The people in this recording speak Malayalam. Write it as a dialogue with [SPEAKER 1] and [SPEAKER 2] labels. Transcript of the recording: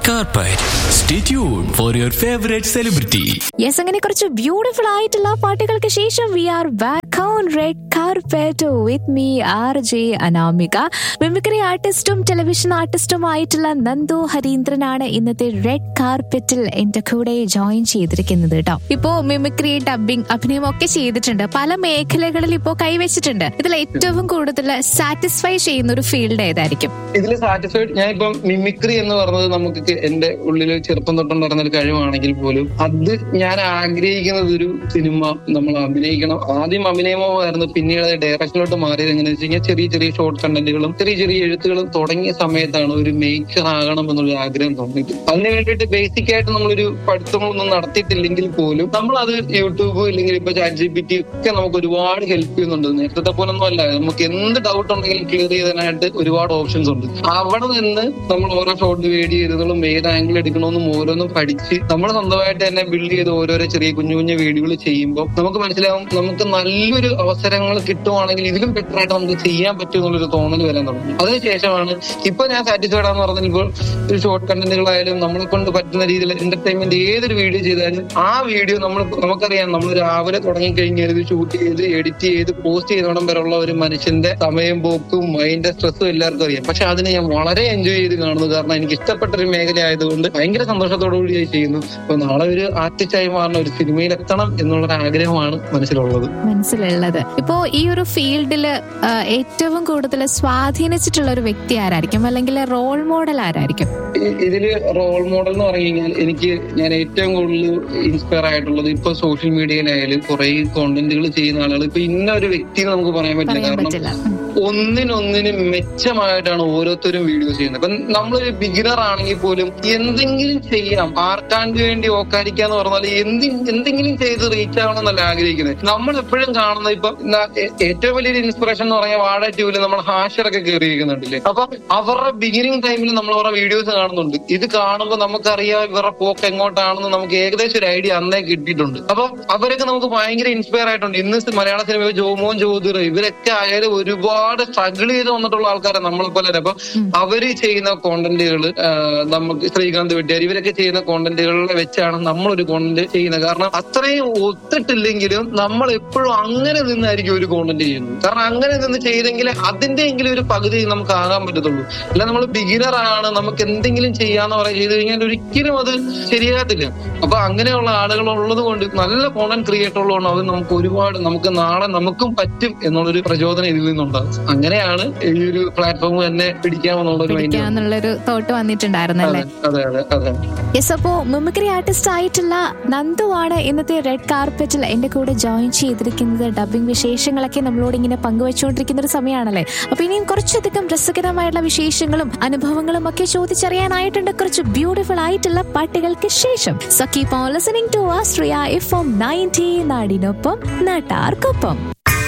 [SPEAKER 1] carpet. Stay tuned for your favorite celebrity.
[SPEAKER 2] Yes അങ്ങനെ കുറച്ച് ബ്യൂട്ടിഫുൾ ആയിട്ടുള്ള പാട്ടുകൾക്ക് ശേഷം we are back on red carpet with me R J Anamika mimicry ആർട്ടിസ്റ്റും ടെലിവിഷൻ ആർട്ടിസ്റ്റും ആയിട്ടുള്ള നന്ദു ഹരീന്ദ്രനാണ് ഇന്നത്തെ റെഡ് കാർപെറ്റിൽ എന്റെ കൂടെ ജോയിൻ ചെയ്തിരിക്കുന്നത് കേട്ടോ ഇപ്പോ മിമിക്രി ഡബിംഗ് അഭിനയം ഒക്കെ ചെയ്തിട്ടുണ്ട് പല മേഖലകളിൽ ഇപ്പോ കൈവച്ചിട്ടുണ്ട് ഇതിൽ ഏറ്റവും കൂടുതൽ സാറ്റിസ്ഫൈ ചെയ്യുന്ന ഒരു ഫീൽഡ് ഏതായിരിക്കും
[SPEAKER 3] ഇതിൽ സാറ്റിസ്ഫൈഡ് ഞാൻ ഇപ്പം മിമിക്രി എന്ന് പറഞ്ഞത് നമുക്ക് എന്റെ ഉള്ളിൽ ചെറുപ്പം തൊട്ടുണ്ടായിരുന്ന ഒരു കഴിവാണെങ്കിൽ പോലും അത് ഞാൻ ആഗ്രഹിക്കുന്നത് ഒരു സിനിമ നമ്മൾ അഭിനയിക്കണം ആദ്യം അഭിനയമമായിരുന്നു പിന്നീട് അത് ഡയറക്ഷനിലോട്ട് മാറിയത് എങ്ങനെയാണെന്ന് വെച്ച് കഴിഞ്ഞാൽ ചെറിയ ചെറിയ ഷോർട്ട് കണ്ടന്റുകളും ചെറിയ ചെറിയ എഴുത്തുകളും തുടങ്ങിയ സമയത്താണ് ഒരു മേക്കർ ആകണം എന്നുള്ള ആഗ്രഹം തോന്നിയത് അതിന് വേണ്ടിയിട്ട് ബേസിക് ആയിട്ട് നമ്മളൊരു പഠിത്തങ്ങളൊന്നും നടത്തിയിട്ടില്ലെങ്കിൽ പോലും നമ്മൾ അത് യൂട്യൂബ് ഇല്ലെങ്കിൽ ഇപ്പൊ ചാറ്റ് ജി പി ടി ഒക്കെ നമുക്ക് ഒരുപാട് ഹെൽപ്പ് ചെയ്യുന്നുണ്ട് നേരത്തെ പോലെ ഒന്നും അല്ല നമുക്ക് എന്ത് ഡൗട്ട് ഉണ്ടെങ്കിലും ക്ലിയർ ചെയ്തതിനായിട്ട് ഒരുപാട് ഓപ്ഷൻസ് ഉണ്ട് അവിടെ നിന്ന് നമ്മൾ ഓരോ ഷോട്ട് വീഡിയോ ചെയ്തതും ഏത് ആംഗിൾ എടുക്കണമെന്നും ഓരോന്നും പഠിച്ച് നമ്മൾ സ്വന്തമായിട്ട് തന്നെ ബിൽഡ് ചെയ്ത് ഓരോരോ ചെറിയ കുഞ്ഞു കുഞ്ഞു വീഡിയോകൾ ചെയ്യുമ്പോൾ നമുക്ക് മനസ്സിലാവും നമുക്ക് നല്ലൊരു അവസരങ്ങൾ കിട്ടുവാണെങ്കിൽ ഇതിലും ബെറ്റർ ആയിട്ട് നമുക്ക് ചെയ്യാൻ പറ്റും എന്നുള്ളൊരു തോന്നൽ വരാൻ തുടങ്ങി അതിനുശേഷമാണ് ഇപ്പൊ ഞാൻ സാറ്റിസ്ഫൈഡ് ആണെന്ന് പറഞ്ഞപ്പോൾ ഒരു ഷോർട്ട് കണ്ടന്റുകളായാലും നമ്മളെ കൊണ്ട് പറ്റുന്ന രീതിയിൽ എന്റർടൈൻമെന്റ് ഏതൊരു വീഡിയോ ചെയ്താലും ആ വീഡിയോ നമ്മൾ നമുക്കറിയാം നമ്മൾ രാവിലെ തുടങ്ങി കഴിഞ്ഞാൽ ഇത് ഷൂട്ട് ചെയ്ത് എഡിറ്റ് ചെയ്ത് പോസ്റ്റ് ചെയ്യുന്നോടം വരെയുള്ള ഒരു മനുഷ്യന്റെ സമയം പോക്കും മൈൻഡ് സ്ട്രെസ്സും എല്ലാവർക്കും അറിയാം പക്ഷെ അതിനെ ഞാൻ വളരെ എൻജോയ് ചെയ്ത് കാണുന്നു കാരണം എനിക്ക് ഇഷ്ടപ്പെട്ട ഒരു മേഖല ആയതുകൊണ്ട് ഭയങ്കര സന്തോഷത്തോടു കൂടി ഞാൻ ചെയ്യുന്നു അപ്പൊ നാളെ ഒരു ആർട്ടിസ്റ്റ് ആയി മാറണം ഒരു സിനിമയിൽ എത്തണം എന്നുള്ളൊരു ആഗ്രഹമാണ് മനസ്സിലുള്ളത്
[SPEAKER 2] മനസ്സിലുള്ളത് ഇപ്പോ ഈ ഒരു ഫീൽഡില് ഏറ്റവും കൂടുതൽ സ്വാധീനിച്ചിട്ടുള്ള ഒരു വ്യക്തി ആരായിരിക്കും അല്ലെങ്കിൽ റോൾ മോഡൽ ആരായിരിക്കും
[SPEAKER 3] ഇ- ഇതില് റോൾ മോഡൽ എന്ന് പറഞ്ഞു കഴിഞ്ഞാൽ എനിക്ക് ഞാൻ ഏറ്റവും കൂടുതൽ ഇൻസ്പയർ ആയിട്ടുള്ളത് ഇപ്പൊ സോഷ്യൽ മീഡിയയിലായാലും കുറെ കോണ്ടന്റുകൾ ചെയ്യുന്ന ആളുകൾ ഇപ്പൊ ഇന്ന ഒരു വ്യക്തി നമുക്ക് പറയാൻ പറ്റില്ല
[SPEAKER 2] പറയാൻ
[SPEAKER 3] കാരണം
[SPEAKER 2] പറ്റില്ല
[SPEAKER 3] ഒന്നിനൊന്നിന് മെച്ചമായിട്ടാണ് ഓരോരുത്തരും വീഡിയോ ചെയ്യുന്നത് ഇപ്പൊ നമ്മളൊരു ബിഗിനർ ആണെങ്കിൽ പോലും എന്തെങ്കിലും ചെയ്യാം ആർക്കാണ്ട് വേണ്ടി ഓക്കാരിക്കാന്ന് പറഞ്ഞാൽ എന്തി എന്തെങ്കിലും ചെയ്ത് റീച്ച് ആവണമെന്നല്ല ആഗ്രഹിക്കുന്നത് നമ്മൾ എപ്പോഴും കാണുന്ന ഇപ്പൊ ന- ഏ- ഏറ്റവും വലിയൊരു ഇൻസ്പിറേഷൻ എന്ന് പറഞ്ഞാൽ വാഴ ട്യൂബിൽ നമ്മൾ ഹാഷറൊക്കെ കയറിയിരിക്കുന്നുണ്ടില്ലേ അപ്പൊ അവരുടെ ബിഗിനിങ് ടൈമിൽ നമ്മൾ അവരുടെ വീഡിയോസ് കാണുന്നുണ്ട് ഇത് കാണുമ്പോൾ നമുക്കറിയാം ഇവരുടെ പോക്ക് എങ്ങോട്ടാണെന്ന് നമുക്ക് ഏകദേശം ഒരു ഐഡിയ അന്നേ കിട്ടിയിട്ടുണ്ട് അപ്പൊ അവരൊക്കെ നമുക്ക് ഭയങ്കര ഇൻസ്പയർ ആയിട്ടുണ്ട് ഇന്ന് മലയാള സിനിമ ജോമോൻ ജോതിർ ഇവരൊക്കെ ആയാലും ഒരുപാട് സ്ട്രഗിൾ ചെയ്ത് വന്നിട്ടുള്ള ആൾക്കാരെ നമ്മളെ പോലെ തന്നെ. അപ്പൊ അവര് ചെയ്യുന്ന കോണ്ടന്റുകൾ നമുക്ക് ശ്രീകാന്ത് വെട്ടിയാർ ഇവരൊക്കെ ചെയ്യുന്ന കോണ്ടന്റുകളിൽ വെച്ചാണ് നമ്മളൊരു കോണ്ടന്റ് ചെയ്യുന്നത് കാരണം അത്രയും ഒത്തിട്ടില്ലെങ്കിലും നമ്മൾ എപ്പോഴും അങ്ങനെ നിന്നായിരിക്കും ഒരു കോണ്ടന്റ് ചെയ്യുന്നത് കാരണം അങ്ങനെ നിന്ന് ചെയ്തെങ്കിൽ അതിന്റെ എങ്കിലും ഒരു പകുതി നമുക്ക് ആകാൻ പറ്റത്തുള്ളൂ അല്ല നമ്മൾ ബിഗിനർ ആണ് നമുക്ക് എന്തെങ്കിലും ചെയ്യാന്ന് പറയാൻ ചെയ്ത് കഴിഞ്ഞാൽ ഒരിക്കലും അത് ശരിയാകത്തില്ല അപ്പൊ അങ്ങനെയുള്ള ആളുകൾ ഉള്ളത് കൊണ്ട് നല്ല കോണ്ടന്റ് ക്രിയേറ്റർ ഉള്ളതുകൊണ്ട് അത് നമുക്ക് ഒരുപാട് നമുക്ക് നാളെ നമുക്കും പറ്റും എന്നുള്ളൊരു പ്രചോദനം ഇതിൽ നിന്നുണ്ടാകും അങ്ങനെയാണ് ഈ ഒരു പ്ലാറ്റ്ഫോം തന്നെ പിടിക്കാമെന്നുള്ള ഒരു മൈൻഡ്
[SPEAKER 2] പിടിക്കാന്നുള്ളൊരു തോട്ട് വന്നിട്ടുണ്ടായിരുന്നല്ലേ
[SPEAKER 3] അതെ അതെ അതെ
[SPEAKER 2] യെസ് അപ്പോ മിമിക്രി ആർട്ടിസ്റ്റ് ആയിട്ടുള്ള നന്ദു ആണ് ഇന്നത്തെ റെഡ് കാർപ്പറ്റിൽ എന്റെ കൂടെ ജോയിൻ ചെയ്തിരിക്കുന്നത് ഡബിംഗ് വിശേഷങ്ങളൊക്കെ നമ്മളോട് ഇങ്ങനെ പങ്കുവെച്ചുകൊണ്ടിരിക്കുന്ന ഒരു സമയമാണല്ലേ അപ്പൊ ഇനിയും കുറച്ചധികം രസകരമായിട്ടുള്ള വിശേഷങ്ങളും അനുഭവങ്ങളും ഒക്കെ ചോദിച്ചറിയാനായിട്ടുണ്ട് കുറച്ച് ബ്യൂട്ടിഫുൾ ആയിട്ടുള്ള പാട്ടുകൾക്ക് ശേഷം so keep on listening to Astria F M ninety നാടിനൊപ്പം നാട്ടാർക്കൊപ്പം